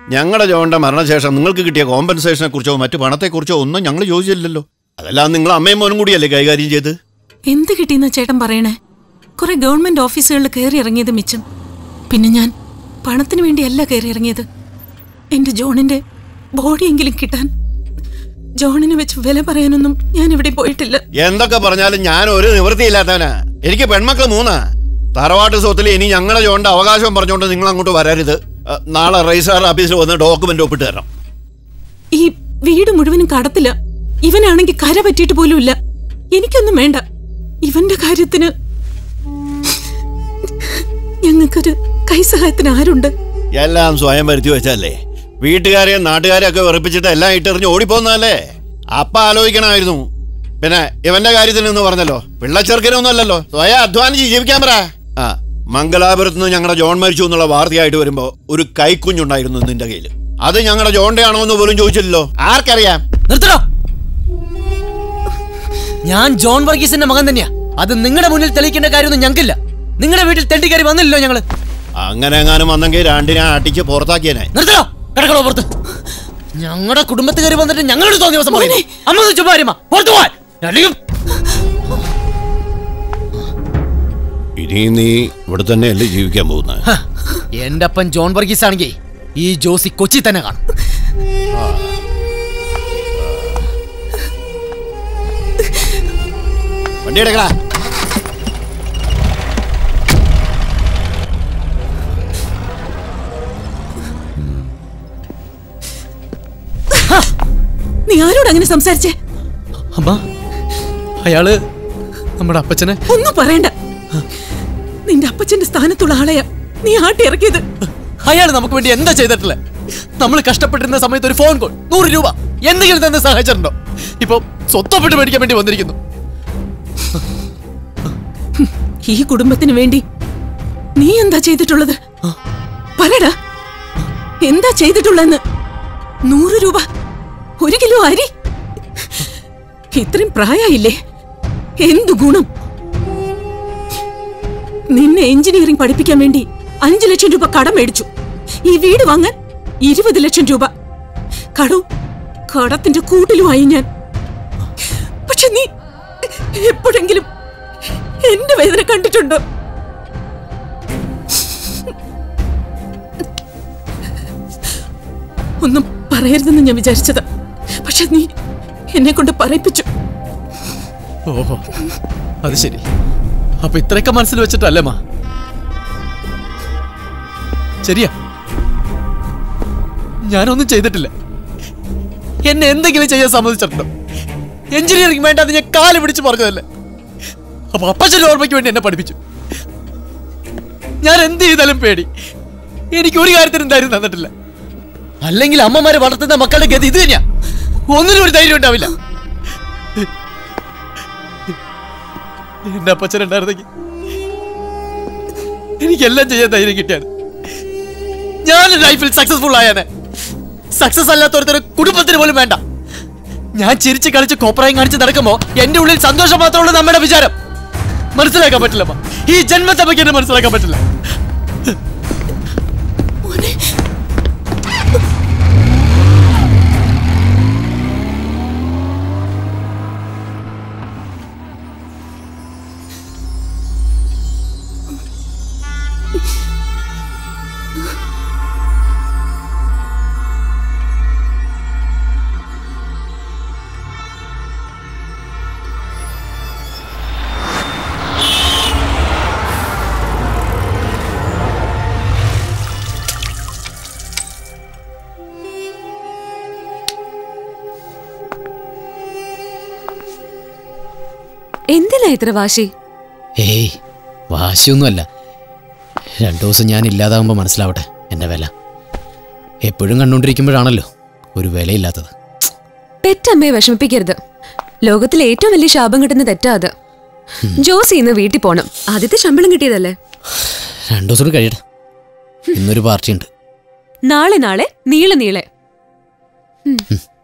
ഞങ്ങളുടെ ജോണിന്റെ മരണശേഷം നിങ്ങൾക്ക് കിട്ടിയ കോമ്പൻസേഷനെ കുറിച്ചോ മറ്റു പണത്തെക്കുറിച്ചോ ഒന്നും ഞങ്ങൾ ചോദിച്ചില്ലല്ലോ അതെല്ലാം നിങ്ങൾ അമ്മയും മോനും കൂടിയല്ലേ കൈകാര്യം ചെയ്ത് എന്ത് കിട്ടിയെന്ന ചേട്ടൻ പറയണേ കുറെ ഗവൺമെന്റ് ഓഫീസുകളിൽ കയറി ഇറങ്ങിയത് മിച്ചം പിന്നെ ഞാൻ പണത്തിന് വേണ്ടിയല്ല കയറി ഇറങ്ങിയത് എന്റെ ജോണിന്റെ ബോഡിയെങ്കിലും കിട്ടാൻ ജോണിനെ വെച്ച് വില പറയാനൊന്നും ഞാൻ ഇവിടെ പോയിട്ടില്ല എന്തൊക്കെ പറഞ്ഞാലും ഞാൻ ഒരു നിവൃത്തിയില്ലാത്തവനാ എനിക്ക് പെൺമക്കൾ മൂന്നാ തറവാട്ട് സ്വത്തിൽ ഇനി ഞങ്ങളുടെ ജോണിന്റെ അവകാശം പറഞ്ഞുകൊണ്ട് നിങ്ങൾ അങ്ങോട്ട് വരരുത് അ, നാളെ രജിസ്ട്രാർ ഓഫീസിൽ വന്ന് ഡോക്യുമെന്റ് ഒപ്പിട്ട് തരണം ഈ വീട് മുഴുവനും കടത്തില്ല ഇവനാണെങ്കിൽ കര പറ്റിയിട്ട് പോലും ഇല്ല എനിക്കൊന്നും വേണ്ട ഇവന്റെ കാര്യത്തിന് ഞങ്ങൾക്കൊരു കൈസഹായത്തിന് ആരുണ്ട് എല്ലാം സ്വയം വരുത്തി വെച്ചല്ലേ വീട്ടുകാരെയും നാട്ടുകാരെയും ഒക്കെ വെറുപ്പിച്ചിട്ട് എല്ലാം ഇട്ടെറിഞ്ഞ് ഓടിപ്പോന്നല്ലേ അപ്പ ആലോചിക്കണമായിരുന്നു പിന്നെ ഇവന്റെ കാര്യത്തിന് എന്ന് പറഞ്ഞല്ലോ പിള്ളച്ചെറുക്കനൊന്നും അല്ലല്ലോ സ്വയം അധ്വാനിച്ച് ജീവിക്കാൻ പറ ആ മംഗലാപുരത്ത് നിന്ന് ഞങ്ങളുടെ ജോൺ മരിച്ചു എന്നുള്ള വാർത്തയായിട്ട് വരുമ്പോ ഒരു കൈക്കുഞ്ഞുണ്ടായിരുന്നു നിന്റെ കയ്യിൽ അത് ഞങ്ങളുടെ ജോണിന്റെ ആണോ എന്ന് പോലും ചോദിച്ചില്ലല്ലോ ആർക്കറിയാം നിർത്തണോ ഞാൻ ജോൺ വർഗീസിന്റെ മകൻ തന്നെയാ അത് നിങ്ങളുടെ മുന്നിൽ തെളിയിക്കേണ്ട കാര്യമൊന്നും ഞങ്ങൾക്കില്ല നിങ്ങളുടെ വീട്ടിൽ തെണ്ടി കയറി വന്നില്ലല്ലോ ഞങ്ങള് അങ്ങനെ എങ്ങാനും വന്നെങ്കിൽ രണ്ടിനെ അടിച്ച് പുറത്താക്കിയനെ നിർത്തണോ കിടക്കണോ പുറത്ത് ഞങ്ങളുടെ കുടുംബത്തിൽ കയറി വന്നിട്ട് ഞങ്ങളോട് തോന്നിയ ദിവസം പറയുന്നു അമ്മ ഒന്ന് ചുമ്മാ ഇരുമ്മ. പുറത്ത് പോവാൻ അല്ലെങ്കിൽ ഇനി നീ ഇവിടെ തന്നെയല്ലേ ജീവിക്കാൻ പോകുന്നത് ഹ, എന്റെ അപ്പൻ ജോൺ വർഗീസ് ആണെങ്കിൽ ഈ ജോസി കൊച്ചി തന്നെ കാണും വണ്ടി എടുക്കടാ നീ ആരോട് അങ്ങനെ സംസാരിച്ചേ അമ്മ അയാള് നമ്മുടെ അപ്പച്ചനെ ഒന്നും പറയണ്ട നിന്റെ അപ്പച്ചന്റെ സ്ഥാനത്തുള്ള ആളെയാ നീ ആട്ടി ഇറക്കിയത് അയാൾ നമുക്ക് വേണ്ടി എന്താ ചെയ്തിട്ടില്ല നമ്മൾ കഷ്ടപ്പെട്ടിരുന്ന സമയത്ത് ഒരു ഫോൺ കോൾ നൂറ് രൂപ എന്തെങ്കിലും തന്നെ സഹായിച്ചിട്ടുണ്ടോ ഇപ്പൊ സ്വത്തപ്പെട്ട് മേടിക്കാൻ വേണ്ടി വന്നിരിക്കുന്നു ഈ കുടുംബത്തിന് വേണ്ടി നീ എന്താ ചെയ്തിട്ടുള്ളത് പറയടാ എന്താ ചെയ്തിട്ടുള്ളെന്ന് നൂറ് രൂപ ഒരു കിലോ അരി ഇത്രയും പ്രായമായില്ലേ എന്തു ഗുണം നിന്നെ എഞ്ചിനീയറിംഗ് പഠിപ്പിക്കാൻ വേണ്ടി അഞ്ചു ലക്ഷം രൂപ കടം മേടിച്ചു ഈ വീട് വാങ്ങാൻ ഇരുപത് ലക്ഷം രൂപ കടവും കടത്തിന്റെ കൂട്ടിലുമായി ഞാൻ പക്ഷെ നീ എപ്പോഴെങ്കിലും എന്റെ വേദന കണ്ടിട്ടുണ്ടോ ഒന്നും പറയരുതെന്ന് ഞാൻ വിചാരിച്ചത് പക്ഷെ നീ എന്നെ കൊണ്ട് പറയിപ്പിച്ചു ഓഹോ അത് ശരി അപ്പൊ ഇത്രയൊക്കെ മനസ്സിൽ വെച്ചിട്ടല്ലേ മാ ശരിയാ ഞാനൊന്നും ചെയ്തിട്ടില്ല എന്നെ എന്തെങ്കിലും ചെയ്യാൻ സമ്മതിച്ചിട്ടുണ്ടോ എഞ്ചിനീയറിംഗ് വേണ്ട അത് ഞാൻ കാല് പിടിച്ച് പറഞ്ഞതല്ലേ അപ്പൊ അപ്പച്ചന്റെ ഓർമ്മയ്ക്ക് വേണ്ടി എന്നെ പഠിപ്പിച്ചു ഞാൻ എന്ത് ചെയ്താലും പേടി എനിക്ക് ഒരു കാര്യത്തിനും ധൈര്യം തന്നിട്ടില്ല അല്ലെങ്കിൽ അമ്മമാരെ വളർത്തുന്ന മക്കളുടെ ഗതി ഇത് തന്നെയാ ഒന്നിനും ഒരു ധൈര്യം ഉണ്ടാവില്ല എന്റെ അപ്പച്ചൻ ഉണ്ടായിരുന്നെങ്കിൽ എനിക്കെല്ലാം ചെയ്യാൻ ധൈര്യം കിട്ടിയാണ് ഞാൻ ലൈഫിൽ സക്സസ്ഫുൾ ആയാനെ സക്സസ് അല്ലാത്തവരുടെ കുടുംബത്തിന് പോലും വേണ്ട ഞാൻ ചിരിച്ച് കളിച്ച് കോപ്രായം കാണിച്ച് നടക്കുമ്പോ എന്റെ ഉള്ളിൽ സന്തോഷം മാത്രമുള്ള നമ്മുടെ വിചാരം മനസ്സിലാക്കാൻ പറ്റില്ല അമ്മ. ഈ ജന്മത്തമ്മയ്ക്ക് എന്നെ മനസ്സിലാക്കാൻ പറ്റില്ല എന്തിനാ ഇത്ര വാശി ഏയ് വാശിയൊന്നുമല്ല രണ്ടു ദിവസം ഞാൻ ഇല്ലാതാകുമ്പോൾ മനസ്സിലാവട്ടെ എൻ്റെ വില എപ്പോഴും കണ്ടുകൊണ്ടിരിക്കുമ്പോഴാണല്ലോ ഒരു വിലയില്ലാത്തത് പെറ്റമ്മയെ വിഷമിപ്പിക്കരുത് ലോകത്തിലെ ഏറ്റവും വലിയ ശാപം കിട്ടുന്ന തെറ്റാ അത് ജോസി ഇന്ന് വീട്ടിൽ പോണം ആദ്യത്തെ ശമ്പളം കിട്ടിയതല്ലേ രണ്ടു ദിവസം കൂടി കഴിയട്ടെ ഇന്നൊരു പാർട്ടി ഉണ്ട് നാളെ നാളെ നീളെ നീളെ ഉം.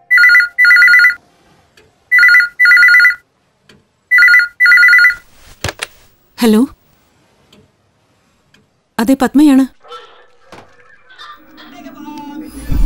ഹലോ അതെ പത്മയാണ്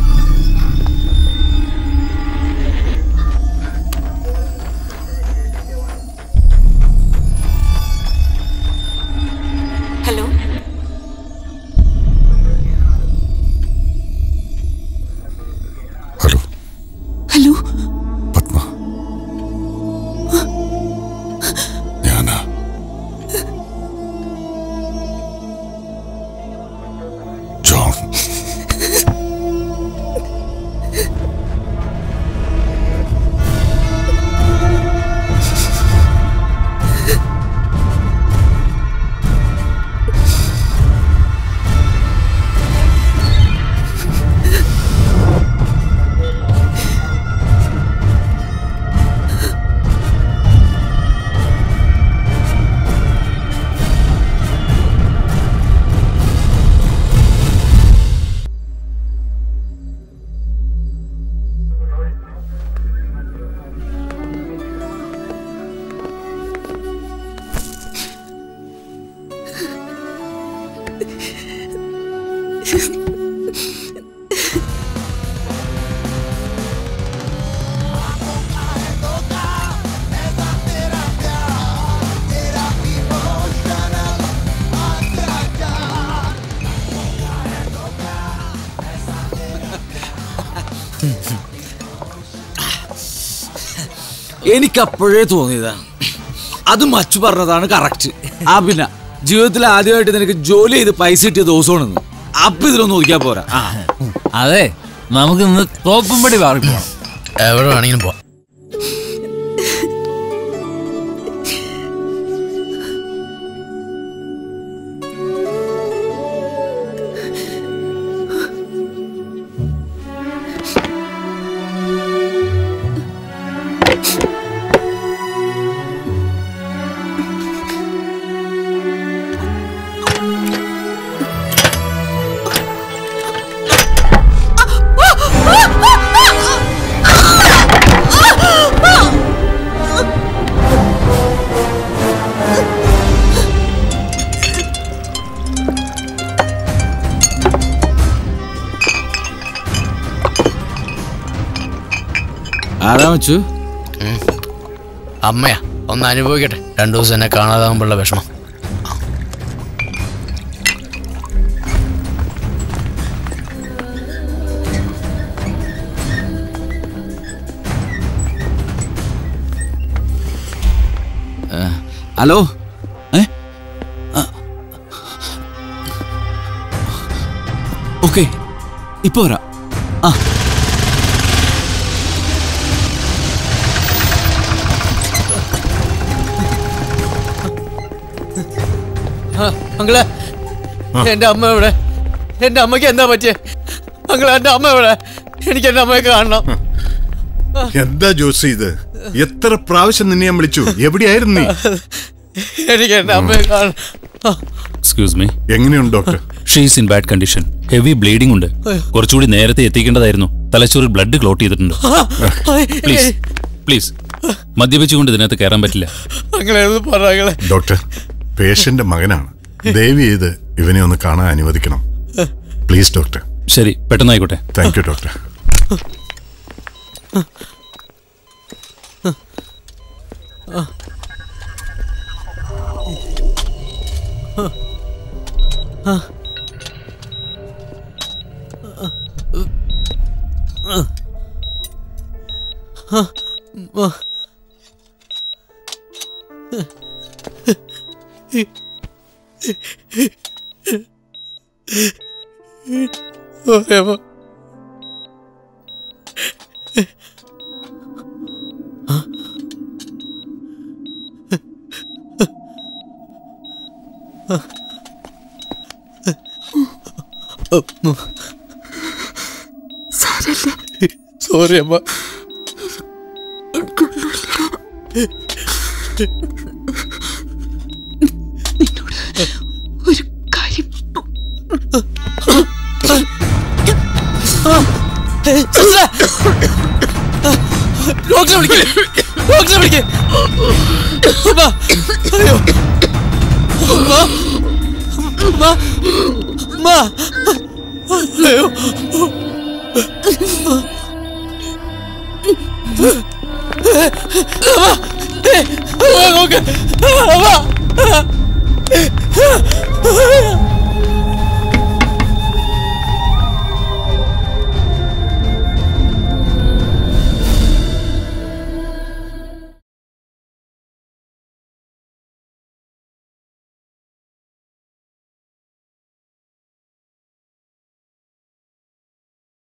എനിക്ക് അപ്പോഴേ തോന്നിയതാ അത് മച്ചു പറഞ്ഞതാണ് കറക്റ്റ് ആ പിന്നെ ജീവിതത്തിൽ ആദ്യമായിട്ട് നിനക്ക് ജോലി ചെയ്ത് പൈസ കിട്ടിയ ദിവസമാണെന്ന് അപ്പൊ ഇതിലൊന്നും ഒതുക്കാൻ പോരാ ആ അതെ നമുക്ക് ഇന്ന് തോപ്പുംപടി മാറി പോണം എവിടെ വേണമെങ്കിലും പോവാം ആരാ മച്ചു അമ്മയാ ഒന്ന് അനുഭവിക്കട്ടെ രണ്ടു ദിവസം എന്നെ കാണാതാകുമ്പോഴുള്ള വിഷമം ഹലോ ഏ ഓക്കെ ഇപ്പൊ വരാം ആ അങ്ങളെ എന്റെ അമ്മ എവിടെ എന്റെ അമ്മയ്ക്ക് എന്താ പറ്റിയേ അങ്ങളെ എന്റെ അമ്മ എവിടെ എനിക്ക് എന്റെ അമ്മയെ കാണണം എന്താ ജോസി ഇത് എത്ര പ്രാവശ്യം നിന്നെ ഞാൻ വിളിച്ചു എവിടെയായിരുന്നു നീ എനിക്ക് എന്റെ അമ്മയെ കാണണം ആ, എക്സ്ക്യൂസ് മീ എങ്ങനെയുണ്ട് doctor she's in bad condition heavy bleeding ഉണ്ട് കുറച്ചുകൂടി നേരത്തെ എത്തിക്കേണ്ടതായിരുന്നു തലച്ചോറിൽ ബ്ലഡ് ക്ലോട്ട് ചെയ്തിട്ടുണ്ട് പ്ലീസ് പ്ലീസ് മദ്യപിച്ചുകൊണ്ട് ഇതിനകത്ത് കയറാൻ പറ്റില്ല അങ്ങളെ ഒന്ന് പറ അങ്ങളെ ഡോക്ടർ പേഷ്യന്റെ മകനാണ് ദയവ് ചെയ്ത് ഇവനെ ഒന്ന് കാണാൻ അനുവദിക്കണം പ്ലീസ് ഡോക്ടർ ശരി പെട്ടെന്നായിക്കോട്ടെ താങ്ക് യു ഡോക്ടർ Sorry, അമ്മ സോറി അമ്മ ഒരു കാര്യം ഡോക്ടറെ വിളിക്കേ ഡോക്ടറെ വിളിക്കേ അമ്മ അയ്യോ അമ്മ അമ്മ അമ്മ അയ്യോ അമ്മ ഏ, അമ്മ നോക്ക് അമ്മ